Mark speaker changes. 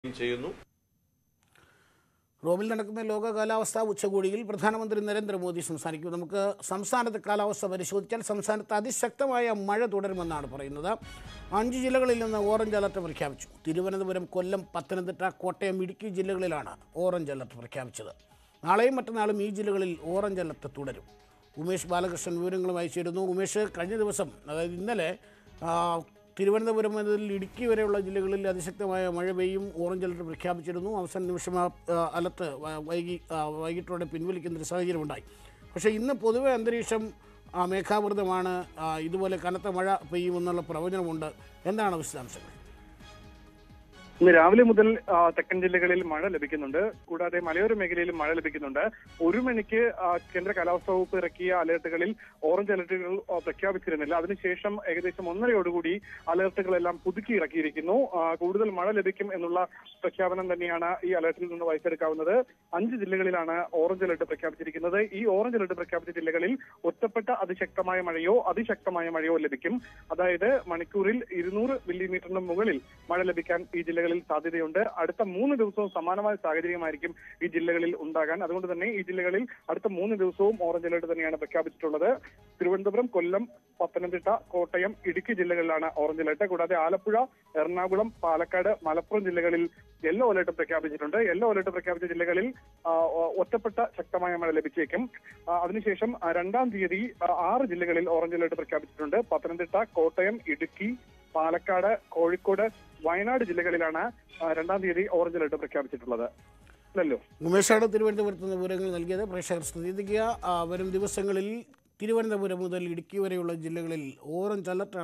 Speaker 1: ചെയ്യുന്നു
Speaker 2: റോമിൽ നടക്കുന്ന ലോക കാലാവസ്ഥാ ഉച്ചകോടിയിൽ പ്രധാനമന്ത്രി നരേന്ദ്രമോദി സംസാരിക്കും നമുക്ക് സംസ്ഥാനത്തെ കാലാവസ്ഥ പരിശോധിച്ചാൽ സംസ്ഥാനത്ത് അതിശക്തമായ മഴ തുടരുമെന്നാണ് പറയുന്നത് അഞ്ച് ജില്ലകളിൽ നിന്ന് ഓറഞ്ച് അലർട്ട് പ്രഖ്യാപിച്ചു തിരുവനന്തപുരം കൊല്ലം പത്തനംതിട്ട കോട്ടയം ഇടുക്കി ജില്ലകളിലാണ് ഓറഞ്ച് അലർട്ട് പ്രഖ്യാപിച്ചത് നാളെയും മറ്റന്നാളും ഈ ജില്ലകളിൽ ഓറഞ്ച് അലർട്ട് തുടരും ഉമേഷ് ബാലകൃഷ്ണൻ വിവരങ്ങളുമായി ചേരുന്നു ഉമേഷ് കഴിഞ്ഞ ദിവസം അതായത് ഇന്നലെ ആ, തിരുവനന്തപുരം മുതൽ ഇടുക്കി വരെയുള്ള ജില്ലകളിൽ അതിശക്തമായ മഴ പെയ്യും ഓറഞ്ച് അലർട്ട് പ്രഖ്യാപിച്ചിരുന്നു അവസാന നിമിഷം ആ ആ, അലർട്ട് വ- വൈകി ആ, വൈകിട്ടോടെ പിൻവലിക്കുന്നൊരു സാഹചര്യമുണ്ടായി പക്ഷേ ഇന്ന് പൊതുവെ അന്തരീക്ഷം ആ, മേഘാവൃതമാണ് ആ, ഇതുപോലെ കനത്ത മഴ പെയ്യുമെന്നുള്ള പ്രവചനമുണ്ട് എന്താണ് വിശദാംശങ്ങൾ
Speaker 3: ഇന്ന് രാവിലെ മുതൽ ആ, തെക്കൻ ജില്ലകളിൽ മഴ ലഭിക്കുന്നുണ്ട് കൂടാതെ മലയോര മേഖലയിലും മഴ ലഭിക്കുന്നുണ്ട് ഒരു മണിക്ക് ആ, കേന്ദ്ര കാലാവസ്ഥാ വകുപ്പ് ഇറക്കിയ അലേർട്ടുകളിൽ ഓറഞ്ച് അലർട്ടുകൾ ആ, പ്രഖ്യാപിച്ചിരുന്നില്ല അതിനുശേഷം ഏകദേശം ഒന്നരയോടുകൂടി അലർട്ടുകളെല്ലാം പുതുക്കി ഇറക്കിയിരിക്കുന്നു ആ, കൂടുതൽ മഴ ലഭിക്കും എന്നുള്ള പ്രഖ്യാപനം തന്നെയാണ് ഈ അലർട്ടിൽ നിന്ന് വായിച്ചെടുക്കാവുന്നത് അഞ്ച് ജില്ലകളിലാണ് ഓറഞ്ച് അലർട്ട് പ്രഖ്യാപിച്ചിരിക്കുന്നത് ഈ ഓറഞ്ച് അലർട്ട് പ്രഖ്യാപിച്ച ജില്ലകളിൽ ഒറ്റപ്പെട്ട അതിശക്തമായ മഴയോ അതിശക്തമായ മഴയോ ലഭിക്കും അതായത് മണിക്കൂറിൽ ഇരുന്നൂറ് മില്ലിമീറ്ററിന് മുകളിൽ മഴ ലഭിക്കാൻ ഈ ജില്ലകളിൽ സാധ്യതയുണ്ട് അടുത്ത മൂന്ന് ദിവസവും സമാനമായ സാഹചര്യമായിരിക്കും ഈ ജില്ലകളിൽ ഉണ്ടാകാൻ അതുകൊണ്ട് തന്നെ ഈ ജില്ലകളിൽ അടുത്ത മൂന്ന് ദിവസവും ഓറഞ്ച് അലർട്ട് തന്നെയാണ് പ്രഖ്യാപിച്ചിട്ടുള്ളത് തിരുവനന്തപുരം കൊല്ലം പത്തനംതിട്ട കോട്ടയം ഇടുക്കി ജില്ലകളിലാണ് ഓറഞ്ച് അലർട്ട് കൂടാതെ ആലപ്പുഴ എറണാകുളം പാലക്കാട് മലപ്പുറം ജില്ലകളിൽ യെല്ലോ അലർട്ട് പ്രഖ്യാപിച്ചിട്ടുണ്ട് യെല്ലോ അലർട്ട് പ്രഖ്യാപിച്ച ജില്ലകളിൽ ആ, ഒ- ഒറ്റപ്പെട്ട ശക്തമായ മഴ ലഭിച്ചേക്കും ആ, അതിനുശേഷം ആ, രണ്ടാം തീയതി ആ, ആറ് ജില്ലകളിൽ ഓറഞ്ച് അലർട്ട് പ്രഖ്യാപിച്ചിട്ടുണ്ട് പത്തനംതിട്ട കോട്ടയം ഇടുക്കി പാലക്കാട് കോഴിക്കോട് വയനാട് ജില്ലകളിലാണ് ആ, രണ്ടാം തീയതി ഓറഞ്ച് അലർട്ട് പ്രഖ്യാപിച്ചിട്ടുള്ളത് അല്ലല്ലോ
Speaker 2: ഉമേഷാണ് തിരുവനന്തപുരത്ത് നിന്ന് വിവരങ്ങൾ നൽകിയത് പ്രേക്ഷകർ ശ്രദ്ധിക്കുക ആ, വരും ദിവസങ്ങളിൽ തിരുവനന്തപുരം മുതൽ ഇടുക്കി വരെയുള്ള ജില്ലകളിൽ ഓറഞ്ച് അലർട്ടാണ്